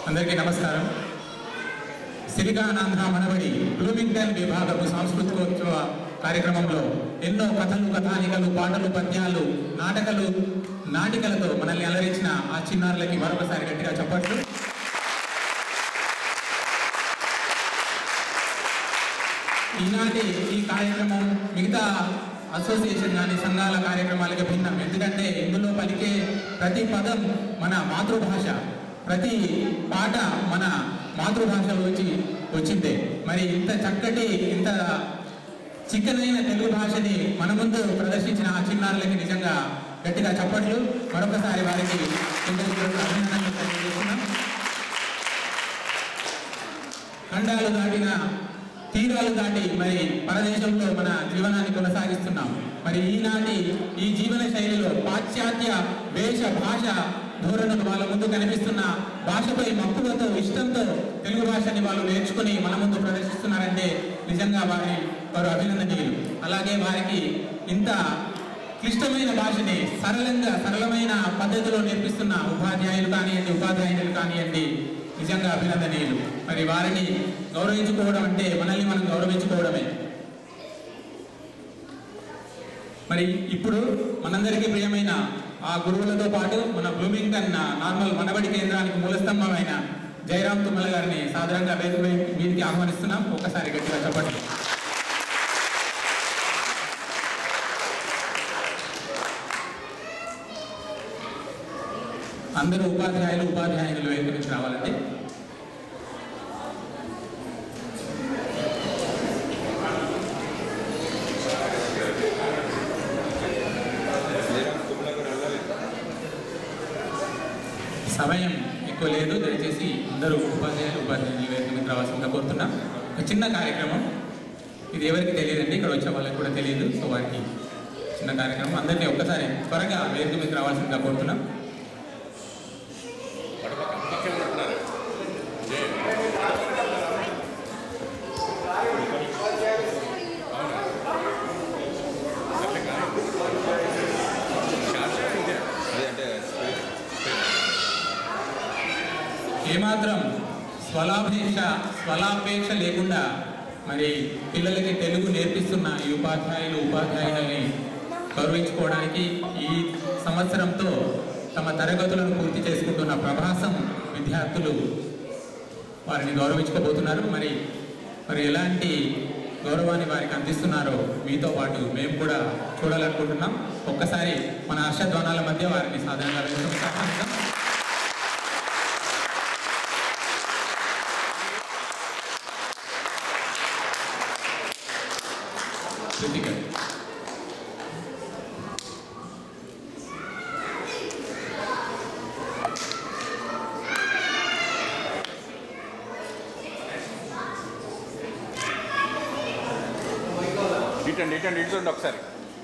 అందరికీ నమస్కారం సిరిగానాంధ్ర మనబడి బ్లూమింగ్టన్ విభాగపు సాంస్కృతికోత్సవ కార్యక్రమంలో ఎన్నో కథలు కథానికలు పాటలు పద్యాలు నాటకాలు నాటికలతో మనల్ని అలరించిన ఆ చిన్నారులకి మరొకసారి గట్టిగా చెప్పట్లు ఈనాటి ఈ కార్యక్రమం మిగతా అసోసియేషన్ కానీ సంఘాల కార్యక్రమాలకి భిన్నం ఎందుకంటే ఇందులో పలికే ప్రతి పదం మన మాతృభాష ప్రతి పాట మన మాతృభాషలోంచి వచ్చిందే మరి ఇంత చక్కటి ఇంత చిక్కనైన తెలుగు భాషని మన ముందు ప్రదర్శించిన ఆ చిన్నారులకి నిజంగా గట్టిగా చప్పట్లు మరొకసారి వారికి కృతజ్ఞతలు, అభినందనలు తెలియజేస్తున్నాం ఖండాలు దాటిన తీరాలు దాటి మరి పరదేశంలో మన జీవనాన్ని కొనసాగిస్తున్నాం మరి ఈనాటి ఈ జీవన శైలిలో పాశ్చాత్య వేష భాష ధోరణులు వాళ్ళ ముందు కనిపిస్తున్న భాషపై మక్కువతో ఇష్టంతో తెలుగు భాషని వాళ్ళు నేర్చుకుని మన ముందు ప్రదర్శిస్తున్నారంటే నిజంగా వారి వారు అభినందనీయులు అలాగే వారికి ఇంత క్లిష్టమైన భాషని సరళంగా సరళమైన పద్ధతిలో నేర్పిస్తున్న ఉపాధ్యాయులు కానివ్వండి ఉపాధ్యాయులు కానివ్వండి నిజంగా అభినందనీయులు మరి వారిని గౌరవించుకోవడం అంటే మనల్ని మనం గౌరవించుకోవడమే మరి ఇప్పుడు మనందరికీ ప్రియమైన ఆ గురువులతో పాటు మన బ్లూమింగ్టన్ నార్మల్ మనబడి కేంద్రానికి మూలస్తంభమైన జయరామ్ తుమ్మల గారిని సాధారణంగా వేదిక మీదకి ఆహ్వానిస్తున్నాం ఒకసారి గట్టిగా చెప్పండి అందరూ ఉపాధ్యాయులు ఉపాధ్యాయులు వేదిక నుంచి రావాలండి సమయం ఎక్కువ లేదు దయచేసి అందరూ ఉపాధ్యాయులు ఉపాధ్యాయులు వేదిక మీద రావాల్సిందిగా కోరుతున్నాం ఒక చిన్న కార్యక్రమం ఇది ఎవరికి తెలియదండి ఇక్కడ వచ్చే వాళ్ళకి కూడా తెలియదు సో వారికి చిన్న కార్యక్రమం అందరినీ ఒక్కసారి త్వరగా వేదిక మీద రావాల్సిందిగా కోరుతున్నాం ఏమాత్రం స్వలాపేక్ష స్వలాపేక్ష లేకుండా మరి పిల్లలకి తెలుగు నేర్పిస్తున్న ఈ ఉపాధ్యాయులు ఉపాధ్యాయులని గౌరవించుకోవడానికి ఈ సంవత్సరంతో తమ తరగతులను పూర్తి చేసుకుంటున్న ప్రభాసం విద్యార్థులు వారిని గౌరవించుకోబోతున్నారు మరి మరి ఎలాంటి గౌరవాన్ని వారికి అందిస్తున్నారో మీతో పాటు మేము కూడా చూడాలనుకుంటున్నాం ఒక్కసారి మన హర్షధ్వానాల మధ్య వారిని సాధారణంగా వేసుకుంటాం కృతిక ఇటండి ఇటండి ఇటండి ఒకసారి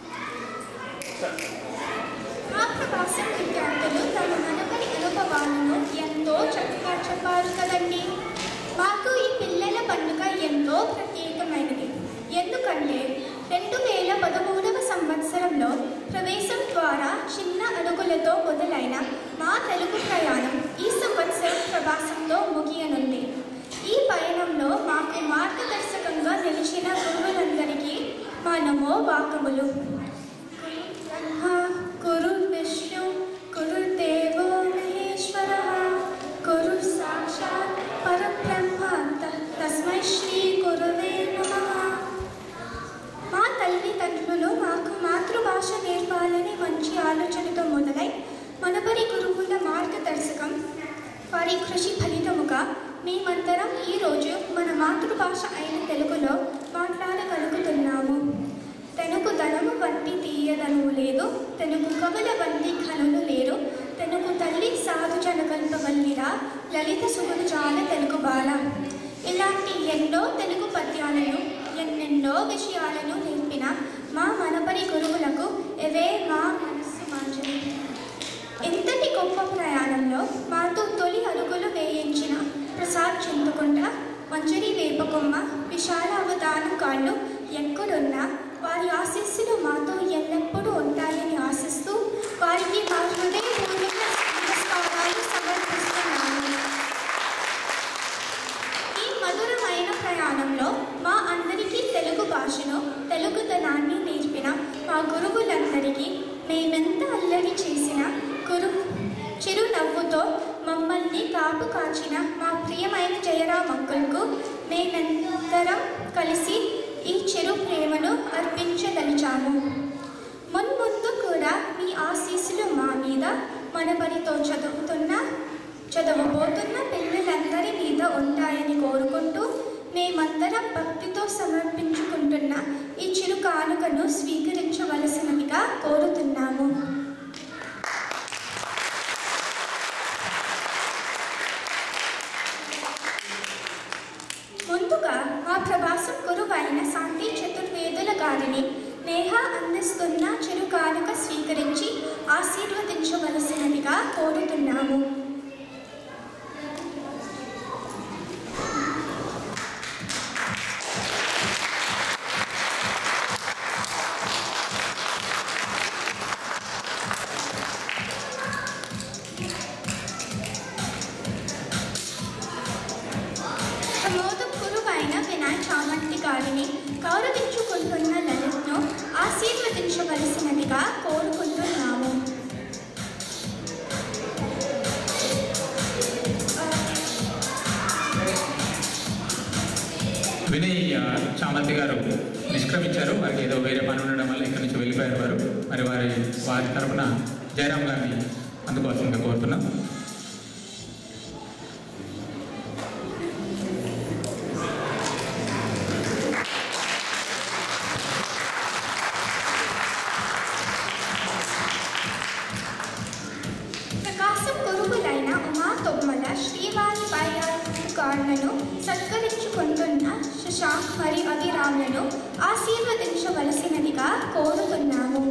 ఆ ప్రవాసం విద్యార్థులు తమ మనపడి అనుభవాలను ఎంతో చక్కగా చెప్పారు కదండి మాకు ఈ పిల్లల పండుగ ఎంతో ప్రత్యేకమైనది ఎందుకంటే రెండు వేల పదమూడవ సంవత్సరంలో ప్రవేశం ద్వారా చిన్న అడుగులతో మొదలైన మా తెలుగు ప్రయాణం ఈ సంవత్సరం ప్రవాసంలో ముగియనుంది ఈ పయనంలో మాకు మార్గదర్శకంగా నిలిచిన గురువులందరికీ మా నమో వాకములు బ్రహ్మ గురు విష్ణు గురుదేవో మహేశ్వర గురు సాక్షాత్ పరబ్రహ్మ త- తస్మై శ్రీ గురువే నమః మా తల్లిదండ్రులు మాకు మాతృభాష నేర్పాలని మంచి ఆలోచనతో మొదలై మనపరి గురువుల మార్గదర్శకం వారి కృషి ఫలితముగా మేమందరం ఈరోజు మన మాతృభాష అయిన తెలుగులో మాట్లాడగలుగుతున్నాము తెలుగు ధనము వంటి తీయదనము లేదు తెలుగు కవుల వంటి ఘనులు లేరు తెలుగు తల్లి సాధు జనకల్పవల్లిరా లలిత సుగుణజాల తెలుగు బాల ఇలాంటి ఎన్నో తెలుగు పద్యాలను ఎన్నెన్నో విషయాలను నేర్పిన మా మనపరి గురువులకు ఇవే మా మనస్సు మాంజలి ఇంతటి గొప్ప ప్రయాణంలో మాతో తొలి అడుగులు వేయించిన ప్రసాద్ చింతకుంట మంజరి వేపకొమ్మ విశాల అవధానం కాళ్ళు ఎక్కడున్నా వారి ఆశీస్సులు మాతో ఎల్లప్పుడూ ఉంటాయని ఆశిస్తూ వారికి మా హృదయపూర్వక నమస్కారాలు సమర్పిస్తున్నాను గాంచిన మా ప్రియమైన జయరాం అంకుల్కు మేమందరం కలిసి ఈ చిరు ప్రేమను అర్పించదలిచాము మున్ముందు కూడా మీ ఆశీస్సులు మా మీద మనబడితో చదువుతున్న చదవబోతున్న పిల్లలందరి మీద ఉంటాయని కోరుకుంటూ మేమందరం భక్తితో సమర్పించుకుంటున్న ఈ చిరు కానుకను స్వీకరించవలసినదిగా కోరుతున్నాము ముందుగా మా ప్రభాసం గురువైన శాంతి చతుర్వేదుల గారిని నేహ అందిస్తున్న చిరు కానుక స్వీకరించి ఆశీర్వదించవలసినదిగా కోరుతున్నాము ప్రమోద గురువైన వినాయక్ చామంతి గారిని గౌరవించుకుంటున్న లలిత్ను ఆశీర్వదించవలసినదిగా కోరుకుంటున్నాము వినయ్ ఆ, చామంతి గారు నిష్క్రమించారు వారికి ఏదో వేరే పని ఉండడం వల్ల ఇక్కడి నుంచి వెళ్ళిపోయారు వారు మరి వారి వారి తరపున జయరాం గారిని అందుకోవాల్సిందిగా కోరుతున్నాం ప్రకాశం గురువులైన ఉమా తొమ్మల శ్రీవారి గారులను సత్కరించుకుంటున్న శశాంక్ మరి అభిరామ్లను ఆశీర్వదించవలసినదిగా కోరుతున్నాము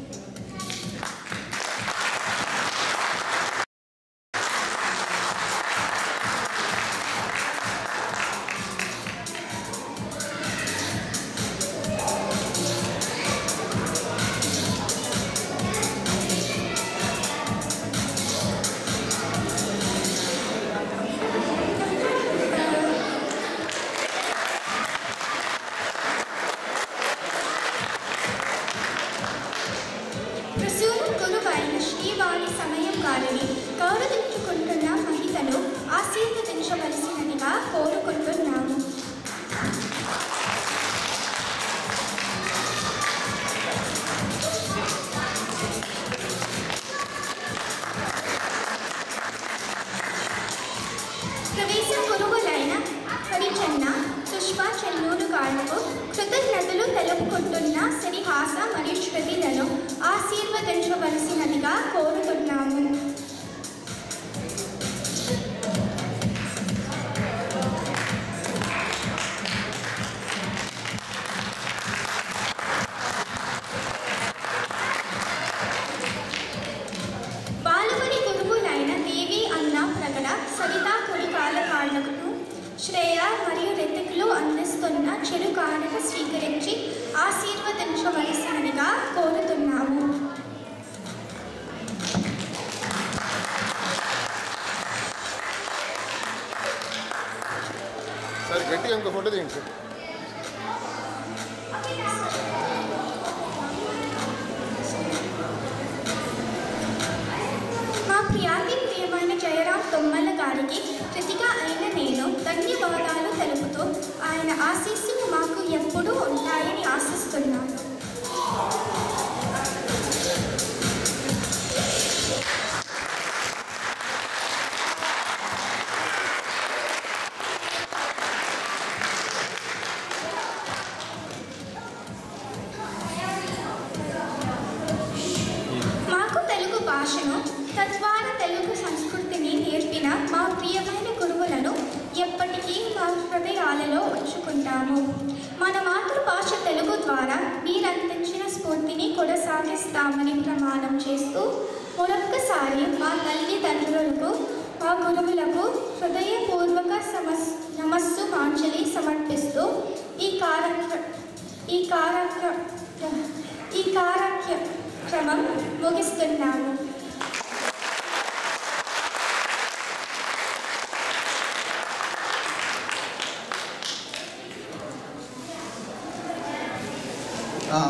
ప్రసూన గురువైన శ్రీవారి సమయం గారిని గౌరవించుకుంటున్న మహిళను ఆశీర్వదించవలసినదిగా కోరుకుంటున్నాము ప్రవేశ గురువులైన హరిచన్న సుష్మా చెన్నూరు గాళ్లకు కృతజ్ఞతలు తెలుపుకుంటున్న శ్రీహాస మరియు శృతిలను ఆశీర్వదించవలసినదిగా కోరుతున్నాము బాలుమణి గురువులైన దేవి అన్న ప్రగడ సరితా కుడికాల కాళ్లకు శ్రేయ మరియు రితికులు అందిస్తున్న చెడు కానుక స్వీకరించి ఆశీర్వదించవలసినదిగా కోరుతున్నాము సార్ గట్టిగా ఇంకో ఫోటో తీయండి సార్ మా ప్రియాతి ప్రియమైన జయరాం తొమ్మల గారికి కృతిగా అయిన నేను ధన్యవాదాలు తెలుపుతూ ఆయన ఆశీస్సులు మాకు ఎప్పుడూ ఉంటాయని ఆశిస్తున్నాను మాకు తెలుగు భాషను తద్వారా తెలుగు సంస్కృతిని నేర్పిన మా ప్రియమైన గురువులను ఎప్పటికీ మా హృదయాలలో ఉంచుకుంటాము మన మాతృభాష తెలుగు ద్వారా మీరందించిన స్ఫూర్తిని కొనసాగిస్తామని ప్రమాణం చేస్తూ మరొక్కసారి మా తల్లిదండ్రులకు మా గురువులకు హృదయపూర్వక సమస్ నమస్సు మాంజలి సమర్పిస్తూ ఈ కార్యక్ర ఈ కార్యక్ర ఈ కార్యక్రమం ముగిస్తున్నాము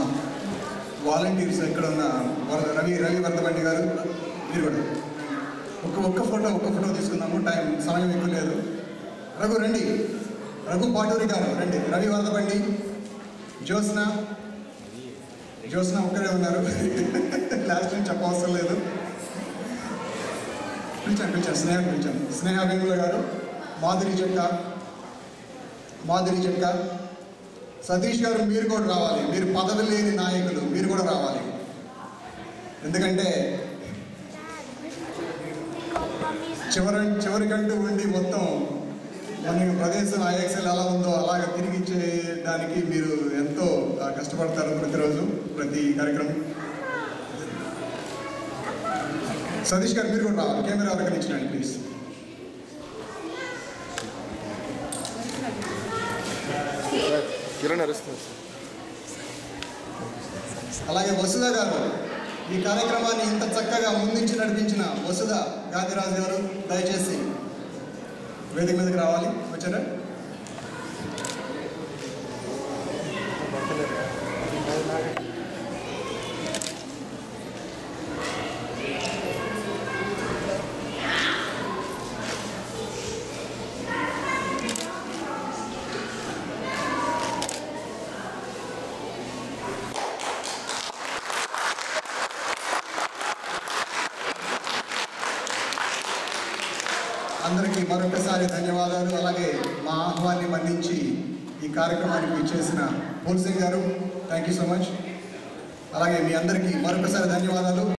వాలంటీర్స్ ఇక్కడ ఉన్న వర- రవి రవి వర్ధబండి గారు మీరు కూడా ఒక్క ఒక్క ఫోటో ఒక్క ఫోటో తీసుకుందాము టైం సమయం ఎక్కువ లేదు రఘు రండి రఘు పాటూరి గారు రండి రవి వరదబండి జ్యోత్స్న జ్యోత్స్న ఒక్కరే ఉన్నారు లాస్ట్ నుంచి చెప్పవసరం లేదు పిలిచాను పిలిచాను స్నేహ పిలిచాను స్నేహ వేముల గారు మాధురి చెక్క మాధురి చెక్క సతీష్ గారు మీరు కూడా రావాలి మీరు పదవి లేని నాయకులు మీరు కూడా రావాలి ఎందుకంటే చివరి చివరికంటూ ఉండి మొత్తం మన ప్రదేశం ఐఎక్సెల్ ఎలా ఉందో అలాగ తిరిగి ఇచ్చేయడానికి మీరు ఎంతో ఆ, కష్టపడతారు ప్రతిరోజు ప్రతి కార్యక్రమం సతీష్ గారు మీరు కూడా రావాలి కెమెరా దగ్గర ఇచ్చినండి ప్లీజ్ కిరణ్ అరుస్తుంది అలాగే వసుధ గారు ఈ కార్యక్రమాన్ని ఇంత చక్కగా ముందుంచి నడిపించిన వసుధ గాంధీరాజు గారు దయచేసి వేదిక మీదకి రావాలి వచ్చారా అందరికీ మరొకసారి ధన్యవాదాలు అలాగే మా ఆహ్వాన్ని మన్నించి ఈ కార్యక్రమానికి ఇచ్చేసిన పోల్ సింగ్ గారు థ్యాంక్ యూ సో మచ్ అలాగే మీ అందరికీ మరొకసారి ధన్యవాదాలు